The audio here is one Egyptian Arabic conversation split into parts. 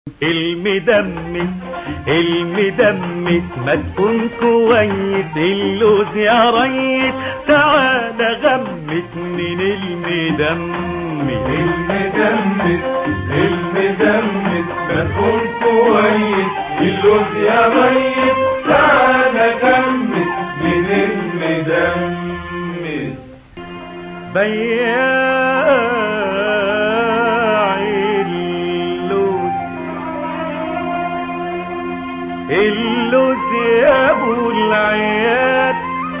المدمس المدمس ما تكون كويس اللوز يا ريس تعال غمس من المدمس المدمس المدمس ما تكون كويس اللوز يا ريس تعال غمس من المدمس بياع اللوز اللوز يا ابو العيال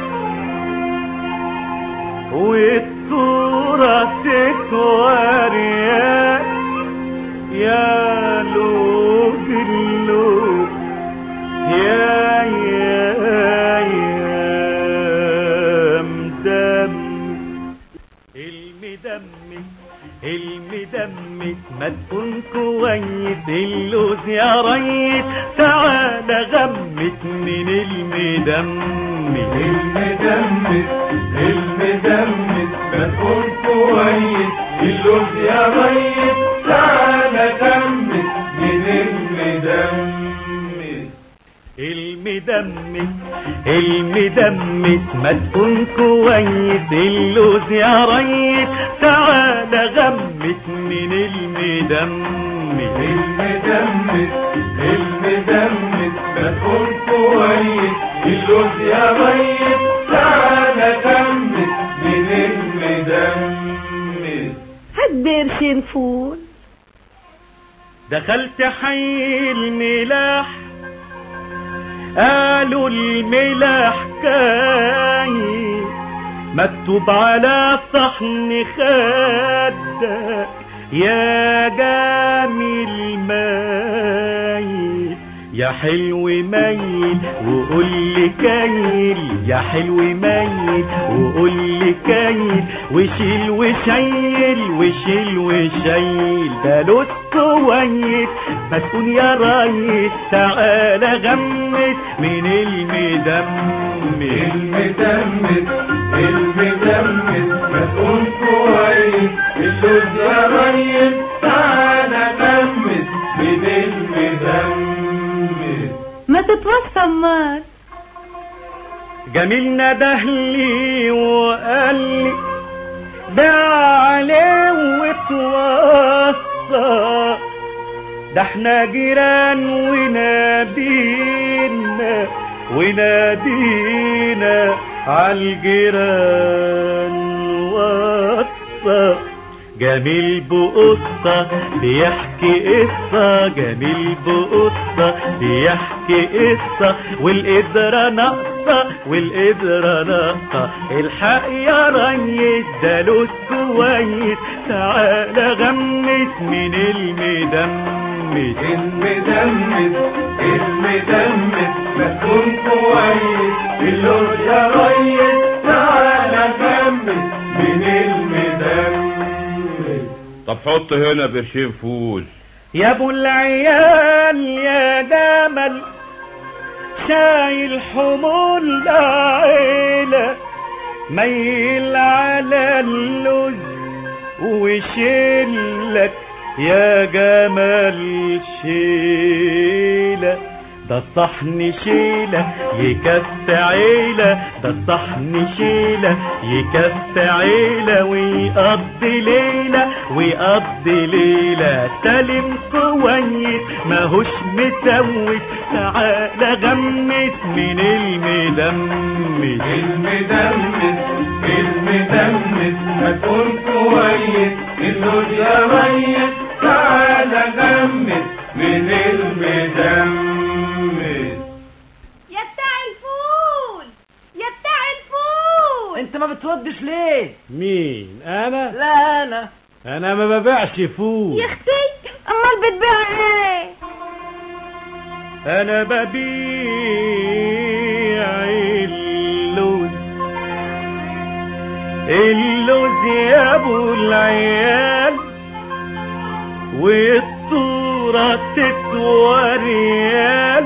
والصورة تتوريال يا لوز اللوز يا يا يا مدمس المدمس المدمس ما تكون كويس اللوز يا ريس تعال غمس من المدمس المدمس المدمس ما تكون كويس اللوز يا ريس تعال غمس من المدمس المدمس المدمس ما تكون كويس اللوز يا ريس تعال غمس من المدمس المدمس المدمس ما تكون كويس اللوز يا ريس تعال غمس من المدمس هات قرشين فول دخلت حي الملاح قالوا الملاح كاي مكتوب على صحن خدك يا جميل مايل يا حلو ميل وقول لي كايل يا حلو ميل وقول لي كايل وشيل وشيل وشيل وشيل ده لوت كويس ما تكون يا ريس تعالى غمس من المدمس المدمس المدمس ما تكون كويس اللوز يا ريس تعال غمس من المدمس ما تتوصى مال جميل ندهلي وقال لي ده عليه وتوصى ده احنا جيران ونادينا ونادينا عالجيران وصى جميل بقصة بيحكي قصة جميل بقصة بيحكي قصة والقدرة ناقصة والقدرة ناقصة الحق يا ريس ده لوز كويس تعالى غمس من المدمس المدمس المدمس ما تكون كويس اللوز يا ريس تعال غمس من المدمس طب حط هنا برشين فول يا ابو العيال يا جمل شايل حمول عيلة ميل على اللوز وشيلك يا جمل شيلة ده الصحن شيلة يكفي عيلة ده الصحن شيلة يكفي عيلة ويقضي ليلة ويقضي ليلة سالم كويس ماهوش متوت تعالى غمس من المدمس المدمس المدمس ما تكون كويس اللوز يا ريس تعال غمس من المدمس يا بتاع الفول يا بتاع الفول انت ما بتردش ليه مين انا لا انا انا ما ببيعش فول يا اختي امال بتبيع ايه انا ببيع اللوز اللوز يا ابو العيال والصورة تتوريال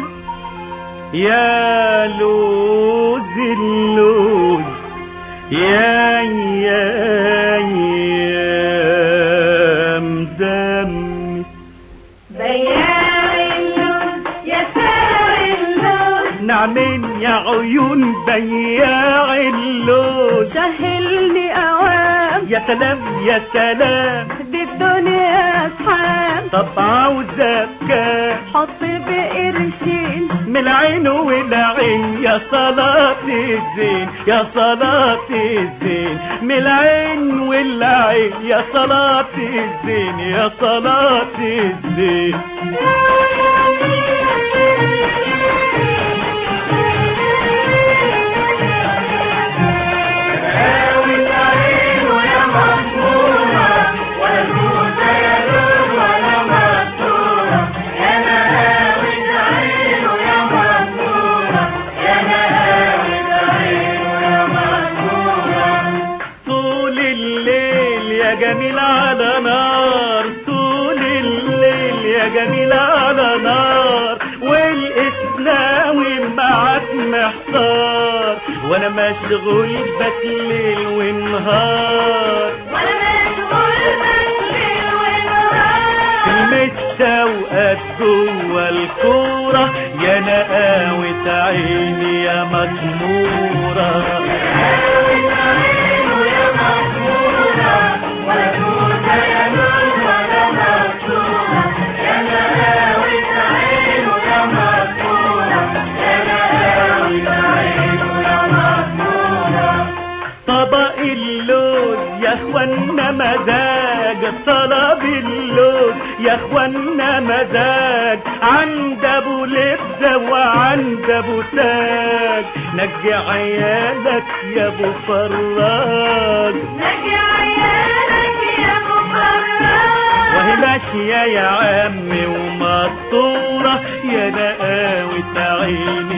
يا لوز اللوز يا يا يا مدمس بياع اسمع من يا عيون بياع اللوز سهلني اوام يا سلام يا سلام دي الدنيا اصحاب طب عاوزة كام حط بقرشين من العين والعين يا صلاة الزين يا صلاة الزين من العين والعين يا صلاة الزين يا صلاة الزين طول الليل يا جميل على نار طول الليل يا جميل على نار والإسلامي معاك محتار وانا مشغول بك ليل ونهار وانا مشغول بالليل ونهار المستوقات جوا الكورة يا نقاوة عيني يا مكمورة طبق اللوز يا اخوانا مزاج طلب اللوز يا اخوانا مزاج عند ابو لبزة وعند ابو تاج نجي عيالك يا ابو فراج نجي عيالك يا ابو وهي فراج ماشية يا عمي ومطورة يا نقاوة عيني